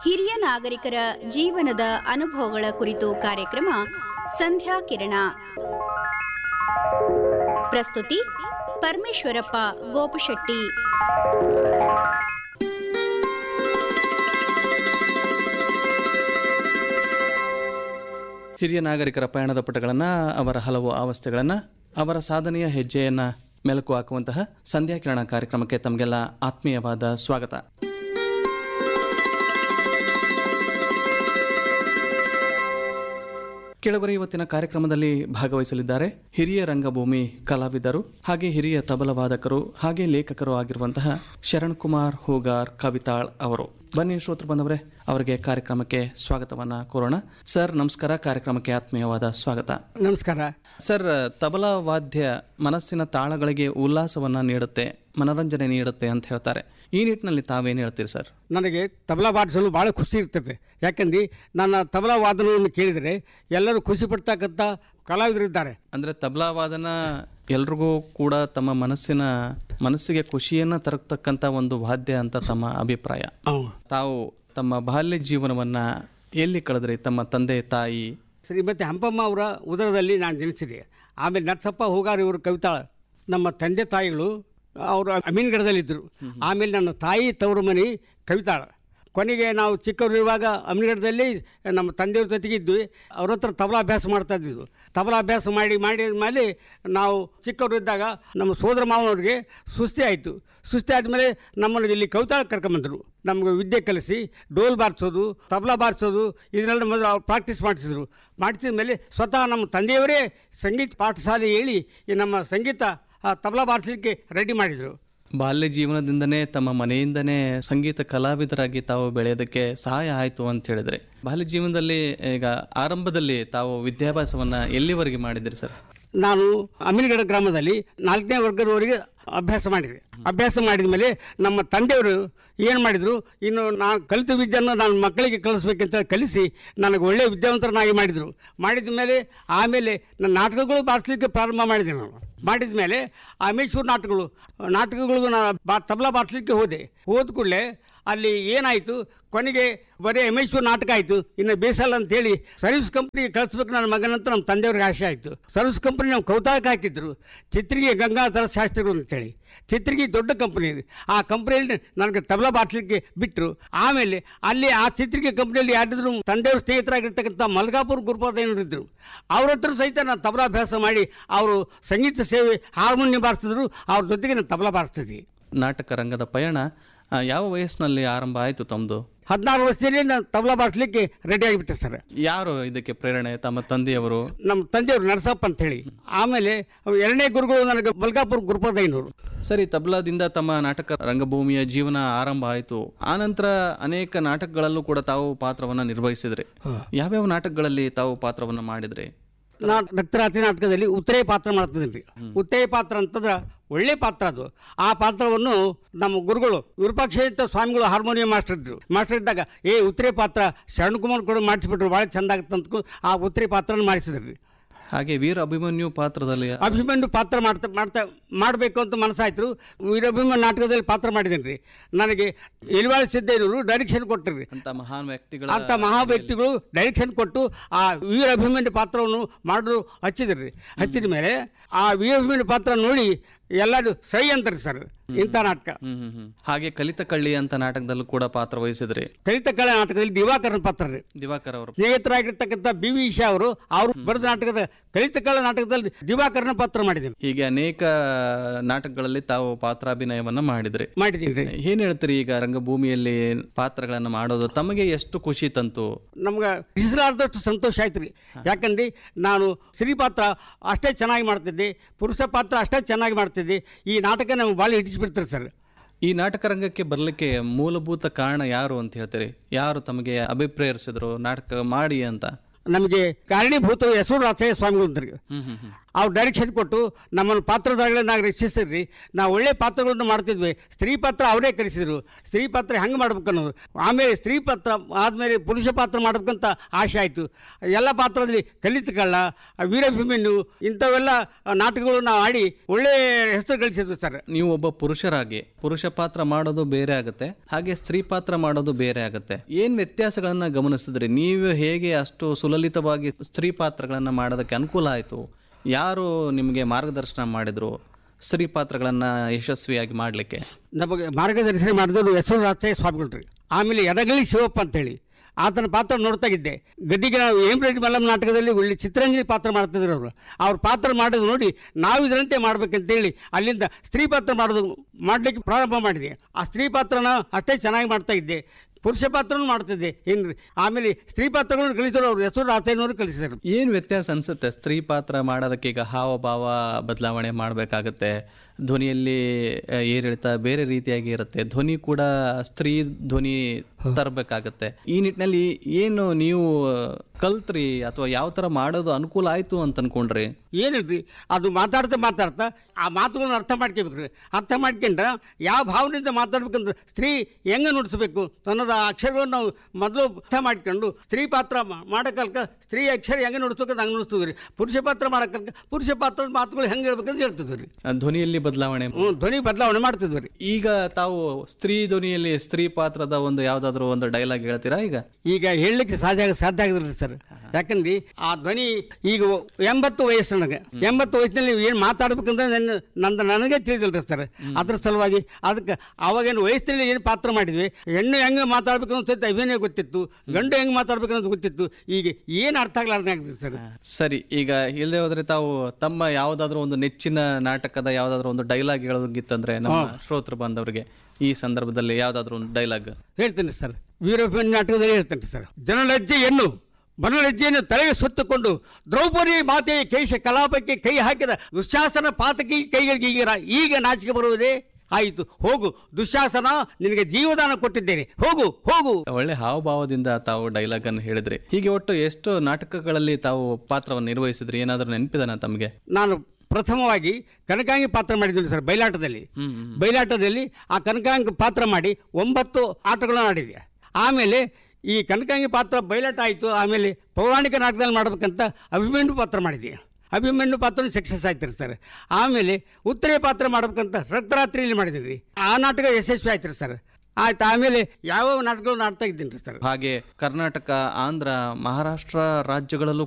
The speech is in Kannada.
ಹಿರಿಯ ನಾಗರಿಕರ ಜೀವನದ ಅನುಭವಗಳ ಕುರಿತು ಕಾರ್ಯಕ್ರಮ ಸಂಧ್ಯಾ ಕಿರಣ ಪ್ರಸ್ತುತಿ ಪರಮೇಶ್ವರಪ್ಪ ಗೋಪಶೆಟ್ಟಿ ಹಿರಿಯ ನಾಗರಿಕರ ಪಯಣದ ಪುಟಗಳನ್ನು ಅವರ ಹಲವು ಅವಸ್ಥೆಗಳನ್ನು ಅವರ ಸಾಧನೆಯ ಹೆಜ್ಜೆಯನ್ನು ಮೆಲುಕು ಹಾಕುವಂತಹ ಸಂಧ್ಯಾ ಕಿರಣ ಕಾರ್ಯಕ್ರಮಕ್ಕೆ ತಮಗೆಲ್ಲ ಆತ್ಮೀಯವಾದ ಸ್ವಾಗತ ಕೆಳಗರೆ ಇವತ್ತಿನ ಕಾರ್ಯಕ್ರಮದಲ್ಲಿ ಭಾಗವಹಿಸಲಿದ್ದಾರೆ ಹಿರಿಯ ರಂಗಭೂಮಿ ಕಲಾವಿದರು ಹಾಗೆ ಹಿರಿಯ ತಬಲವಾದಕರು ಹಾಗೆ ಲೇಖಕರು ಆಗಿರುವಂತಹ ಶರಣ್ ಕುಮಾರ್ ಹೂಗಾರ್ ಕವಿತಾಳ್ ಅವರು ಬನ್ನಿ ಶ್ರೋತೃ ಬಂದವರೇ ಅವರಿಗೆ ಕಾರ್ಯಕ್ರಮಕ್ಕೆ ಸ್ವಾಗತವನ್ನ ಕೋರೋಣ ಸರ್ ನಮಸ್ಕಾರ ಕಾರ್ಯಕ್ರಮಕ್ಕೆ ಆತ್ಮೀಯವಾದ ಸ್ವಾಗತ ನಮಸ್ಕಾರ ಸರ್ ತಬಲಾ ವಾದ್ಯ ಮನಸ್ಸಿನ ತಾಳಗಳಿಗೆ ಉಲ್ಲಾಸವನ್ನ ನೀಡುತ್ತೆ ಮನರಂಜನೆ ನೀಡುತ್ತೆ ಅಂತ ಹೇಳ್ತಾರೆ ಈ ನಿಟ್ಟಿನಲ್ಲಿ ತಾವೇನು ಹೇಳ್ತೀರಿ ಸರ್ ನನಗೆ ತಬಲಾ ಬಾರಿಸಲು ಭಾಳ ಖುಷಿ ಇರ್ತದೆ ಯಾಕಂದ್ರೆ ನನ್ನ ತಬಲಾ ವಾದನವನ್ನು ಕೇಳಿದರೆ ಎಲ್ಲರೂ ಖುಷಿ ಪಡ್ತಕ್ಕಂಥ ಕಲಾವಿದರಿದ್ದಾರೆ ಅಂದ್ರೆ ತಬಲಾ ವಾದನ ಎಲ್ರಿಗೂ ಕೂಡ ತಮ್ಮ ಮನಸ್ಸಿನ ಮನಸ್ಸಿಗೆ ಖುಷಿಯನ್ನ ತರತಕ್ಕಂತ ಒಂದು ವಾದ್ಯ ಅಂತ ತಮ್ಮ ಅಭಿಪ್ರಾಯ ಹ್ಮ್. ತಾವು ತಮ್ಮ ಬಾಲ್ಯ ಜೀವನವನ್ನ ಎಲ್ಲಿ ಕಳೆದ್ರಿ ತಮ್ಮ ತಂದೆ ತಾಯಿ ಶ್ರೀಮತಿ ಹಂಪಮ್ಮ ಅವರ ಉದರದಲ್ಲಿ ನಾನು ಜನಿಸಿದೆ ಆಮೇಲೆ ನರಸಪ್ಪ ಹೂಗಾರ್ ಇವರು ಕವಿತಾಳ ನಮ್ಮ ತಂದೆ ತಾಯಿಗಳು ಅವರು ಅಮೀನ್ಗಢದಲ್ಲಿದ್ದರು ಆಮೇಲೆ ನನ್ನ ತಾಯಿ ತವರು ಮನೆ ಕವಿತಾಳ ಕೊನೆಗೆ ನಾವು ಚಿಕ್ಕವರಿರುವಾಗ ಅಮೀನ್ಗಢದಲ್ಲಿ ನಮ್ಮ ತಂದೆಯವ್ರ ಜೊತೆಗೆ ಇದ್ವಿ ಅವ್ರ ಹತ್ರ ತಬಲಾ ಅಭ್ಯಾಸ ಮಾಡ್ತಾ ಇದ್ದಿದ್ದು ತಬಲಾ ಅಭ್ಯಾಸ ಮಾಡಿ ಮಾಡಿದ ಮೇಲೆ ನಾವು ಚಿಕ್ಕವರು ಇದ್ದಾಗ ನಮ್ಮ ಸೋದರ ಮಾವನವ್ರಿಗೆ ಸುಸ್ತಿ ಆಯಿತು ಸುಸ್ತಿ ಆದಮೇಲೆ ನಮ್ಮನ್ನು ಇಲ್ಲಿ ಕವಿತಾಳ ಕರ್ಕೊಂಬಂದರು ನಮಗೆ ವಿದ್ಯೆ ಕಲಿಸಿ ಡೋಲ್ ಬಾರಿಸೋದು ತಬಲಾ ಬಾರಿಸೋದು ಇದನ್ನೆಲ್ಲ ಮೊದಲು ಅವ್ರು ಪ್ರಾಕ್ಟೀಸ್ ಮಾಡಿಸಿದ್ರು ಮಾಡಿಸಿದ ಮೇಲೆ ಸ್ವತಃ ನಮ್ಮ ತಂದೆಯವರೇ ಸಂಗೀತ ಪಾಠಶಾಲೆ ಹೇಳಿ ಈ ನಮ್ಮ ಸಂಗೀತ ಆ, ತಬಲಾ ಬಾರಿಸಲಿಕ್ಕೆ ರೆಡಿ ಮಾಡಿದರು ಬಾಲ್ಯ ಜೀವನದಿಂದನೇ ತಮ್ಮ ಮನೆಯಿಂದನೇ ಸಂಗೀತ ಕಲಾವಿದರಾಗಿ ತಾವು ಬೆಳೆಯೋದಕ್ಕೆ ಸಹಾಯ ಆಯಿತು ಅಂತ ಹೇಳಿದ್ರೆ ಬಾಲ್ಯ ಜೀವನದಲ್ಲಿ ಈಗ ಆರಂಭದಲ್ಲಿ ತಾವು ವಿದ್ಯಾಭ್ಯಾಸವನ್ನ ಎಲ್ಲಿವರೆಗೆ ಮಾಡಿದ್ರಿ ಸರ್ ನಾನು ಅಮೀನ್ಗಢ ಗ್ರಾಮದಲ್ಲಿ ನಾಲ್ಕನೇ ವರ್ಗದವರೆಗೆ ಅಭ್ಯಾಸ ಮಾಡಿದೆ ಅಭ್ಯಾಸ ಮಾಡಿದ ಮೇಲೆ ನಮ್ಮ ತಂದೆಯವರು ಏನು ಮಾಡಿದರು ಇನ್ನು ನಾನು ಕಲಿತ ವಿದ್ಯೆಯನ್ನು ನಾನು ಮಕ್ಕಳಿಗೆ ಕಲಿಸ್ಬೇಕಂತ ಕಲಿಸಿ ನನಗೆ ಒಳ್ಳೆಯ ವಿದ್ಯಾವಂತರನ್ನಾಗಿ ಮಾಡಿದರು ಮಾಡಿದ ಮೇಲೆ ಆಮೇಲೆ ನನ್ನ ನಾಟಕಗಳು ಬಾರಿಸಲಿಕ್ಕೆ ಪ್ರಾರಂಭ ಮಾಡಿದೆ ನಾನು ಮಾಡಿದ ಮೇಲೆ ಆ ಮೈಸೂರು ನಾಟಕಗಳು ನಾಟಕಗಳಿಗೂ ನಾನು ಬಾ ತಬಲಾ ಬಾರಿಸಲಿಕ್ಕೆ ಹೋದೆ ಹೋದ ಕೂಡಲೇ ಅಲ್ಲಿ ಏನಾಯಿತು ಕೊನೆಗೆ ಬರೀ ಮೈಸೂರು ನಾಟಕ ಆಯಿತು ಇನ್ನು ಬೇಸಲ್ಲ ಅಂತೇಳಿ ಸರ್ವಿಸ್ ಕಂಪ್ನಿಗೆ ಕಳಿಸ್ಬೇಕು ನನ್ನ ಮಗನಂತ ನಮ್ಮ ತಂದೆಯವ್ರಿಗೆ ಆಸೆ ಆಯಿತು ಸರ್ವಿಸ್ ಕಂಪ್ನಿ ನಾವು ಕೌತಾಕ ಹಾಕಿದ್ರು ಚಿತ್ರಿಗೆ ಗಂಗಾಧರ ಶಾಸ್ತ್ರಿಗಳು ಅಂತೇಳಿ ಚಿತ್ರಿಗೆ ದೊಡ್ಡ ಕಂಪ್ನಿ ಇದೆ ಆ ಕಂಪ್ನಿಯಲ್ಲಿ ನನಗೆ ತಬಲಾ ಬಾರಿಸಲಿಕ್ಕೆ ಬಿಟ್ಟರು ಆಮೇಲೆ ಅಲ್ಲಿ ಆ ಚಿತ್ರಿಗೆ ಕಂಪ್ನಿಯಲ್ಲಿ ಯಾರಿದ್ರು ತಂದೆಯವ್ರ ಸ್ನೇಹಿತರಾಗಿರ್ತಕ್ಕಂಥ ಮಲ್ಗಾಪುರ ಗುರುಪಾದಯ್ಯನವರು ಇದ್ದರು ಅವ್ರ ಹತ್ರ ಸಹಿತ ನಾನು ತಬಲಾ ಅಭ್ಯಾಸ ಮಾಡಿ ಅವರು ಸಂಗೀತ ಸೇವೆ ಹಾರ್ಮೋನಿಯಂ ಬಾರಿಸ್ತಿದ್ರು ಅವ್ರ ಜೊತೆಗೆ ನಾನು ತಬಲಾ ಬಾರಿಸ್ತಿದ್ವಿ ನಾಟಕ ರಂಗದ ಪಯಣ ಆ, ಯಾವ ವಯಸ್ಸಿನಲ್ಲಿ ಆರಂಭ ಆಯಿತು ತಮ್ಮದು ಹದಿನಾರು ವರ್ಷದಲ್ಲಿ ನಾನು ತಬಲಾ ಬಾರಿಸಲಿಕ್ಕೆ ರೆಡಿ ಆಗಿಬಿಟ್ಟೆ ಸರ್ ಯಾರು ಇದಕ್ಕೆ ಪ್ರೇರಣೆ ತಮ್ಮ ತಂದೆಯವರು ನಮ್ಮ ತಂದೆಯವರು ನರಸಪ್ಪ ಅಂತ ಹೇಳಿ ಆಮೇಲೆ ಎರಡನೇ ಗುರುಗಳು ನನಗೆ ಮಲ್ಕಾಪುರ ಗುರುಪಾದಯ್ಯನವರು ಸರಿ ತಬಲಾದಿಂದ ತಮ್ಮ ನಾಟಕ ರಂಗಭೂಮಿಯ ಜೀವನ ಆರಂಭ ಆಯಿತು ಆನಂತರ ಅನೇಕ ನಾಟಕಗಳಲ್ಲೂ ಕೂಡ ತಾವು ಪಾತ್ರವನ್ನ ನಿರ್ವಹಿಸಿದ್ರಿ ಯಾವ್ಯಾವ ನಾಟಕಗಳಲ್ಲಿ ತಾವು ಪಾತ್ರವನ್ನ ಮಾಡಿದ್ರಿ ನಾ ರಕ್ತರಾತ್ರಿ ನಾಟಕದಲ್ಲಿ ಉತ್ತರೇ ಪಾತ್ರ ಮಾಡ್ತಿದ್ದೀನಿ ರೀ ಉತ್ತರೇ ಪಾತ್ರ ಅಂತಂದ್ರೆ ಒಳ್ಳೆ ಪಾತ್ರ ಅದು ಆ ಪಾತ್ರವನ್ನು ನಮ್ಮ ಗುರುಗಳು ವಿರೂಪಾಕ್ಷೇತ್ರ ಸ್ವಾಮಿಗಳು ಹಾರ್ಮೋನಿಯಂ ಮಾಸ್ಟರ್ ಇದ್ರು ಮಾಸ್ಟರ್ ಇದ್ದಾಗ ಏ ಉತ್ತರೇ ಪಾತ್ರ ಶರಣಕುಮಾರ್ ಕೂಡ ಮಾಡಿಸ್ಬಿಟ್ರು ಭಾಳ ಚಂದ ಆಗುತ್ತೆ ಅಂತ ಆ ಉತ್ತರೇ ಪಾತ್ರನ ಮಾಡಿಸಿದ್ರಿ ರೀ ಹಾಗೆ ವೀರ ಅಭಿಮನ್ಯು ಪಾತ್ರದಲ್ಲಿ ಅಭಿಮನ್ಯು ಪಾತ್ರ ಮಾಡ್ತಾ ಮಾಡ್ತಾ ಮಾಡಬೇಕು ಅಂತ ಮನಸ್ಸಾಯ್ತು ವೀರಾಭಿಮನ್ಯು ನಾಟಕದಲ್ಲಿ ಪಾತ್ರ ಮಾಡಿದ್ದೀನಿ ರೀ ನನಗೆ ಎಲಿವಾಳ ಸಿದ್ದೇನವರು ಡೈರೆಕ್ಷನ್ ಕೊಟ್ಟರು ರೀ ಅಂತ ಮಹಾನ್ ವ್ಯಕ್ತಿಗಳ ಅಂತ ಮಹಾ ವ್ಯಕ್ತಿಗಳು ಡೈರೆಕ್ಷನ್ ಕೊಟ್ಟು ಆ ವೀರ ಅಭಿಮನ್ಯು ಪಾತ್ರವನ್ನು ಮಾಡಲು ಹಚ್ಚಿದ್ರಿ ಹಚ್ಚಿದ ಮೇಲೆ ಆ ವೀರ ಅಭಿಮನ್ಯು ಪಾತ್ರ ನೋಡಿ ಎಲ್ಲರೂ ಸೈ ಅಂತಾರೆ ಸರ್ ಇಂಥ ನಾಟಕ ಹ್ಮ್ ಹ್ಮ್ ಹ್ಮ್ ಹಾಗೆ ಕಲಿತ ಕಳ್ಳಿ ಅಂತ ನಾಟಕದಲ್ಲೂ ಕೂಡ ಪಾತ್ರ ವಹಿಸಿದ್ರಿ ಕಲಿತ ಕಳೆ ನಾಟಕದಲ್ಲಿ ದಿವಾಕರನ ಪಾತ್ರ ರೀ ದಿವಾಕರ್ ಅವರು ಸ್ನೇಹಿತರಾಗಿರ್ತಕ್ಕಂಥ ಬಿ ವಿ ಇಶಾ ಅವರು ಅವರು ಬರೆದ ನಾಟಕದ ಕಲಿತ ಕಳೆ ನಾಟಕದಲ್ಲಿ ದಿವಾಕರನ ಪಾತ್ರ ಮಾಡಿದ್ದೀನಿ ಹೀಗೆ ಅನೇಕ ನಾಟಕಗಳಲ್ಲಿ ತಾವು ಪಾತ್ರಾಭಿನಯವನ್ನ ಮಾಡಿದ್ರಿ ಮಾಡಿದ್ದೀನಿ ರೀ ಏನ್ ಹೇಳ್ತೀರಿ ಈಗ ರಂಗಭೂಮಿಯಲ್ಲಿ ಪಾತ್ರಗಳನ್ನ ಮಾಡೋದು ತಮಗೆ ಎಷ್ಟು ಖುಷಿ ತಂತು ನಮ್ಗೆ ಇಸಲಾರ್ದಷ್ಟು ಸಂತೋಷ ಆಯ್ತು ರೀ ಯಾಕಂದ್ರೆ ನಾನು ಸ್ತ್ರೀ ಪಾತ್ರ ಅಷ್ಟೇ ಚೆನ್ನಾಗಿ ಮಾಡ್ತಿದ್ದೆ ಪುರುಷ ಪಾತ್ರ ಅಷ್ಟೇ ಚೆನ್ನಾಗಿ ಮಾಡ್ತಿದ್ದೆ ಈ ನಾಟಕ ನಮ್ಗೆ ಭಾಳ ಹಿಡಿಸ್ಬಿಡ್ತಾರೆ ಸರ್ ಈ ನಾಟಕ ರಂಗಕ್ಕೆ ಬರ್ಲಿಕ್ಕೆ ಮೂಲಭೂತ ಕಾರಣ ಯಾರು ಅಂತ ಹೇಳ್ತೀರಿ ಯಾರು ತಮಗೆ ಅಭಿಪ್ರೇರಿಸಿದ್ರು ನಾಟಕ ಮಾಡಿ ಅಂತ ನಮಗೆ ಕಾರಣೀಭೂತರು ಹೆಸರು ರಾಚಯ್ಯ ಸ್ವಾಮಿಗಳು ಅಂತಾರೆ ಹ್ಮ್ ಹ್ಮ್ ಹ್ಮ್ ಅವ್ರು ಡೈರೆಕ್ಷನ್ ಕೊಟ್ಟು ನಮ್ಮನ್ನು ಪಾತ್ರಧಾರಿಗಳನ್ನಾಗಿ ರಚಿಸಿದ್ರಿ ನಾವು ಒಳ್ಳೆ ಪಾತ್ರಗಳನ್ನು ಮಾಡ್ತಿದ್ವಿ ಸ್ತ್ರೀ ಪಾತ್ರ ಅವರೇ ಕಲಿಸಿದ್ರು ಸ್ತ್ರೀ ಪಾತ್ರ ಹೆಂಗೆ ಮಾಡ್ಬೇಕು ಅನ್ನೋದು ಆಮೇಲೆ ಸ್ತ್ರೀ ಪಾತ್ರ ಆದಮೇಲೆ ಪುರುಷ ಪಾತ್ರ ಮಾಡ್ಬೇಕಂತ ಆಸೆ ಆಯಿತು ಎಲ್ಲ ಪಾತ್ರದಲ್ಲಿ ಕಲಿತ ಕಳ್ಳ ವೀರಭೂಮಿನು ಇಂಥವೆಲ್ಲ ನಾಟಕಗಳು ನಾವು ಆಡಿ ಒಳ್ಳೆ ಹೆಸರು ಗಳಿಸಿದ್ವಿ ಸರ್ ನೀವು ಒಬ್ಬ ಪುರುಷರಾಗಿ ಪುರುಷ ಪಾತ್ರ ಮಾಡೋದು ಬೇರೆ ಆಗುತ್ತೆ ಹಾಗೆ ಸ್ತ್ರೀ ಪಾತ್ರ ಮಾಡೋದು ಬೇರೆ ಆಗುತ್ತೆ ಏನ್ ವ್ಯತ್ಯಾಸಗಳನ್ನ ಗಮನಿಸಿದ್ರಿ ನೀವು ಹೇಗೆ ಅಷ್ಟು ಸುಲಲಿತವಾಗಿ ಸ್ತ್ರೀ ಪಾತ್ರಗಳನ್ನ ಮಾಡೋದಕ್ಕೆ ಅನುಕೂಲ ಆಯಿತು ಯಾರು ನಿಮಗೆ ಮಾರ್ಗದರ್ಶನ ಮಾಡಿದ್ರು ಸ್ತ್ರೀ ಪಾತ್ರಗಳನ್ನ ಯಶಸ್ವಿಯಾಗಿ ಮಾಡಲಿಕ್ಕೆ ನಮಗೆ ಮಾರ್ಗದರ್ಶನ ಮಾಡಿದವರು ಹೆಸರು ರಾಚಯ್ಯ ಸ್ವಾಮಿಗಳು ರೀ ಆಮೇಲೆ ಎಡಗಲಿ ಶಿವಪ್ಪ ಅಂತೇಳಿ ಆತನ ಪಾತ್ರ ನೋಡ್ತಾ ಇದ್ದೆ ಗದ್ದಿಗೆ ನಾವು ಹೇಮರೆಡ್ಡಿ ಮಲ್ಲಮ್ಮ ನಾಟಕದಲ್ಲಿ ಒಳ್ಳೆ ಚಿತ್ರಂಜಲಿ ಪಾತ್ರ ಮಾಡ್ತಿದ್ರು ಅವರು ಅವ್ರ ಪಾತ್ರ ಮಾಡೋದು ನೋಡಿ ನಾವು ಇದರಂತೆ ಮಾಡ್ಬೇಕಂತೇಳಿ ಅಲ್ಲಿಂದ ಸ್ತ್ರೀ ಪಾತ್ರ ಮಾಡೋದು ಮಾಡಲಿಕ್ಕೆ ಪ್ರಾರಂಭ ಮಾಡಿದೆ ಆ ಸ್ತ್ರೀ ಪಾತ್ರನ ಅಷ್ಟೇ ಚೆನ್ನಾಗಿ ಮಾಡ್ತಾ ಇದ್ದೆ ಪುರುಷ ಪಾತ್ರನೂ ಮಾಡ್ತಿದ್ದೆ ಏನು ಆಮೇಲೆ ಸ್ತ್ರೀ ಪಾತ್ರಗಳನ್ನು ಕಲಿಸಿದ್ರು ಅವ್ರು ಹೆಸರು ರಾಚಯ್ಯನವರು ಕಲಿಸಿದರು ಏನ್ ವ್ಯತ್ಯಾಸ ಅನ್ಸುತ್ತೆ ಸ್ತ್ರೀ ಪಾತ್ರ ಮಾಡೋದಕ್ಕೆ ಈಗ ಹಾವಭಾವ ಬದಲಾವಣೆ ಮಾಡಬೇಕಾಗತ್ತೆ ಧ್ವನಿಯಲ್ಲಿ ಆ, ಏರಿಳಿತ ಬೇರೆ ರೀತಿಯಾಗಿ ಇರುತ್ತೆ ಧ್ವನಿ ಕೂಡ ಸ್ತ್ರೀ ಧ್ವನಿ ತರಬೇಕಾಗತ್ತೆ ಈ ನಿಟ್ಟಿನಲ್ಲಿ ಏನು ನೀವು ಕಲ್ತ್ರಿ ಅಥವಾ ಯಾವ ತರ ಮಾಡೋದು ಅನುಕೂಲ ಆಯ್ತು ಅಂತ ಅನ್ಕೊಂಡ್ರಿ ಏನಿಲ್ರಿ ಅದು ಮಾತಾಡ್ತಾ ಮಾತಾಡ್ತಾ ಆ ಮಾತುಗಳನ್ನ ಅರ್ಥ ಮಾಡ್ಕೋಬೇಕ್ರಿ ಅರ್ಥ ಮಾಡ್ಕೊಂಡ್ರೆ ಯಾವ ಭಾವನೆಯಿಂದ ಮಾತಾಡ್ಬೇಕಂದ್ರೆ ಸ್ತ್ರೀ ಹೆಂಗೆ ನುಡಿಸ್ಬೇಕು ಅನ್ನೋದು ಆ ಅಕ್ಷರಗಳನ್ನು ನಾವು ಮೊದಲು ಅರ್ಥ ಮಾಡ್ಕೊಂಡು ಸ್ತ್ರೀ ಪಾತ್ರ ಮಾಡೋಕಲ್ಕ ಸ್ತ್ರೀ ಅಕ್ಷರ ಹೆಂಗೆ ನುಡಿಸ್ಬೇಕಂತ ಹಂಗೆ ನುಡಿಸ್ತೀವಿ ರೀ ಪುರುಷ ಪಾತ್ರ ಮಾಡೋಕಲ್ಕ ಪುರುಷ ಪಾತ್ರದ ಮಾತುಗಳು ಹೆಂಗೆ ಹೇಳ್ಬೇಕಂತ ಹೇಳ್ತಿದ್ವಿ ರೀ ಆ, ಧ್ವನಿಯಲ್ಲಿ ಬದಲಾವಣೆ ಹ್ಞೂ ಧ್ವನಿ ಬದಲಾವಣೆ ಮಾಡ್ತಿದ್ವಿ ರೀ ಈಗ ತಾವು ಸ್ತ್ರೀ ಧ್ವನಿಯಲ್ಲಿ ಸ್ತ್ರೀ ಪಾತ್ರದ ಒಂದು ಯಾವ್ದಾದ್ರು ಒಂದು ಡೈಲಾಗ್ ಹೇಳ್ತೀರಾ ಈಗ ಈಗ ಹೇಳಲಿಕ್ಕೆ ಸಾಧ್ಯ ಆಗ ಸಾಧ್ಯ ಆಗೋದಿಲ್ಲ ಸರ್ ಯಾಕಂದ್ರೆ ಆ ಧ್ವನಿ ಈಗ ಎಂಬತ್ತು ವಯಸ್ಸು ನನಗೆ ಎಂಬತ್ತು ವಯಸ್ಸಿನಲ್ಲಿ ಏನು ಮಾತಾಡ್ಬೇಕಂದ್ರೆ ನನ್ನ ನಂದು ನನಗೆ ತಿಳಿದಿಲ್ಲ ಸರ್ ಅದ್ರ ಸಲುವಾಗಿ ಅದಕ್ಕೆ ಅವಾಗೇನು ವಯಸ್ಸಿನಲ್ಲಿ ಏನು ಪಾತ್ರ ಮಾಡಿದ್ವಿ ಹೆಣ್ಣು ಹೆಂಗೆ ಮಾತಾಡ್ಬೇಕು ಅಂತ ಅಭಿನಯ ಗೊತ್ತಿತ್ತು ಗಂಡು ಹೆಂಗೆ ಮಾತಾಡ್ಬೇಕು ಅನ್ನೋದು ಗೊತ್ತಿತ್ತು ಈಗ ಏನು ಅರ್ಥ ಆಗ್ಲಾರ್ದೆ ಆಗ್ತದೆ ಸರ್ ಸರಿ ಈಗ ಇಲ್ಲದೆ ಹೋದ್ರೆ ತಾವು ತಮ್ಮ ಯಾವ್ದಾದ್ರು ಒಂದು ನೆಚ್ಚಿನ ನಾಟಕದ ಯಾವ್ದಾದ್ರು ಒಂದು ಡೈಲಾಗ್ ಹೇಳೋದಿತ್ತಂದ್ರೆ ನಮ್ಮ ಶ್ರೋತೃ ಬಂದವರಿಗೆ ಈ ಸಂದರ್ಭದಲ್ಲಿ ಯಾವ್ದಾದ್ರು ಒಂದು ಡೈಲಾಗ್ ಹೇಳ್ತೇನೆ ಸರ್ ವೀರಪ್ಪನ ನಾಟಕದಲ್ಲಿ ಹೇಳ್ತೇನೆ ಸರ್ ಜನಲಜ್ಜೆಯನ್ನು ಮನಲಜ್ಜೆಯನ್ನು ತಲೆಗೆ ಸುತ್ತಕೊಂಡು ದ್ರೌಪದಿ ಮಾತೆಯ ಕೇಶ ಕಲಾಪಕ್ಕೆ ಕೈ ಹಾಕಿದ ದುಶ್ಯಾಸನ ಪಾತಕಿ ಕೈಗಳಿಗೆ ಈಗ ಈಗ ನಾಚಿಕೆ ಬರುವುದೇ ಆಯಿತು ಹೋಗು ದುಶ್ಯಾಸನ ನಿನಗೆ ಜೀವದಾನ ಕೊಟ್ಟಿದ್ದೇನೆ ಹೋಗು ಹೋಗು ಒಳ್ಳೆ ಹಾವಭಾವದಿಂದ ತಾವು ಡೈಲಾಗ್ ಅನ್ನು ಹೇಳಿದ್ರಿ ಹೀಗೆ ಒಟ್ಟು ಎಷ್ಟು ನಾಟಕಗಳಲ್ಲಿ ತಾವು ಪಾತ್ರವನ್ನು ನಿರ್ವಹಿಸಿದ್ರಿ ಏನಾದ್ರೂ ನೆನಪಿದಾನ ತಮಗೆ ನಾನು ಪ್ರಥಮವಾಗಿ ಕನಕಾಂಗಿ ಪಾತ್ರ ಮಾಡಿದ್ದೀನಿ ಸರ್ ಬಯಲಾಟದಲ್ಲಿ ಹ್ಮ್ ಬಯಲಾಟದಲ್ಲಿ ಆ ಕನಕಾಂಗಿ ಪಾತ್ರ ಮಾಡಿ ಒಂಬತ್ತು ಆಟಗಳನ್ನು ಆಡಿದೆ ಆಮೇಲೆ ಈ ಕನಕಾಂಗಿ ಪಾತ್ರ ಬಯಲಾಟ ಆಯಿತು ಆಮೇಲೆ ಪೌರಾಣಿಕ ನಾಟಕದಲ್ಲಿ ಮಾಡ್ಬೇಕಂತ ಅಭಿಮನ್ಯು ಪಾತ್ರ ಮಾಡಿದೆ ಅಭಿಮನ್ಯು ಪಾತ್ರ ಸಕ್ಸಸ್ ಆಯ್ತು ಸರ್ ಆಮೇಲೆ ಉತ್ತರೆ ಪಾತ್ರ ಮಾಡ್ಬೇಕಂತ ರಕ್ತರಾತ್ರಿಯಲ್ಲಿ ಮಾಡಿದ್ವಿ ಆ ನಾಟಕ ಯಶಸ್ವಿ ಆಯ್ತು ಸರ್ ಆಯ್ತು ಆಮೇಲೆ ಯಾವ ನಾಟಕಗಳು ಆಡ್ತಾ ಇದ್ದೀನಿ ಸರ್ ಹಾಗೆ ಕರ್ನಾಟಕ ಆಂಧ್ರ ಮಹಾರಾಷ್ಟ್ರ ರಾಜ್ಯಗಳಲ್ಲೂ